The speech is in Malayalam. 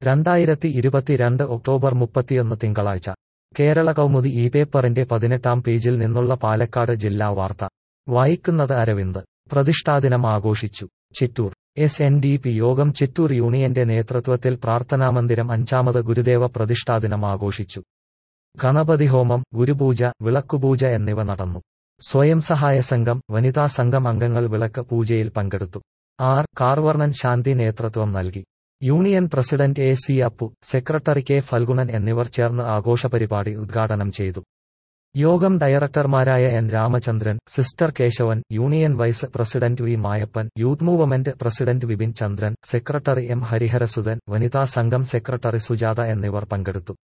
രണ്ടായിരത്തി ഇരുപത്തിരണ്ട് ഒക്ടോബർ മുപ്പത്തിയൊന്ന് തിങ്കളാഴ്ച കേരള കൗമുദി ഈ പേപ്പറിന്റെ പതിനെട്ടാം പേജിൽ നിന്നുള്ള പാലക്കാട് ജില്ലാ വാർത്ത വായിക്കുന്നത് അരവിന്ദ് പ്രതിഷ്ഠാദിനം ആഘോഷിച്ചു Chittur S N D P Yogam Chittur യൂണിയന്റെ നേതൃത്വത്തിൽ പ്രാർത്ഥനാമന്ദിരം അഞ്ചാമത് ഗുരുദേവ പ്രതിഷ്ഠാദിനം ആഘോഷിച്ചു ഗണപതി ഹോമം ഗുരുപൂജ വിളക്കുപൂജ എന്നിവ നടന്നു സ്വയം സഹായ സംഘം വനിതാ സംഘം അംഗങ്ങൾ വിളക്ക് പൂജയിൽ പങ്കെടുത്തു ആർ കാർവർണൻ ശാന്തി നേതൃത്വം നൽകി union president A C Appu secretary K Phalgunan എന്നിവർ ചേർന്ന് ആഘോഷപരിപാടി ഉദ്ഘാടനം ചെയ്തു യോഗം ഡയറക്ടർമാരായ N Ramachandran sister Kesavan union vice president V Mayappan youth movement president Vipin Chandran secretary M Hariharasudhan വനിതാ സംഘം സെക്രട്ടറി സുജാത എന്നിവർ പങ്കെടുത്തു